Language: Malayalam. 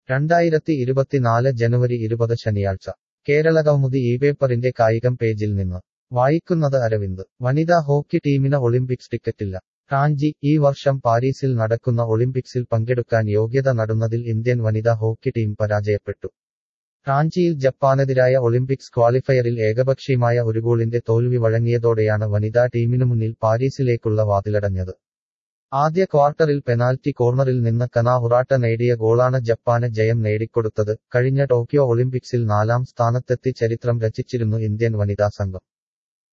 രണ്ടായിരത്തി ഇരുപത്തിനാല് ജനുവരി ഇരുപത് ശനിയാഴ്ച കേരളകൗമുദി ഈ പേപ്പറിന്റെ കായികം പേജിൽ നിന്ന് വായിക്കുന്നത് അരവിന്ദ് വനിതാ ഹോക്കി ടീമിന് ഒളിമ്പിക്സ് ടിക്കറ്റില്ല റാഞ്ചി ഈ വർഷം പാരീസിൽ നടക്കുന്ന ഒളിമ്പിക്സിൽ പങ്കെടുക്കാൻ യോഗ്യത നടുന്നതിൽ ഇന്ത്യൻ വനിതാ ഹോക്കി ടീം പരാജയപ്പെട്ടു റാഞ്ചിയിൽ ജപ്പാനെതിരായ ഒളിമ്പിക്സ് ക്വാളിഫയറിൽ ഏകപക്ഷീയമായ ഒരു ഗോളിന്റെ തോൽവി വഴങ്ങിയതോടെയാണ് വനിതാ ടീമിനു മുന്നിൽ പാരീസിലേക്കുള്ള വാതിലടഞ്ഞത് ആദ്യ ക്വാർട്ടറിൽ പെനാൽറ്റി കോർണറിൽ നിന്ന് കന ഹുറാട്ട നേടിയ ഗോളാണ് ജപ്പാന് ജയം നേടിക്കൊടുത്തത് കഴിഞ്ഞ ടോക്കിയോ ഒളിമ്പിക്സിൽ നാലാം സ്ഥാനത്തെത്തി ചരിത്രം രചിച്ചിരുന്നു ഇന്ത്യൻ വനിതാ സംഘം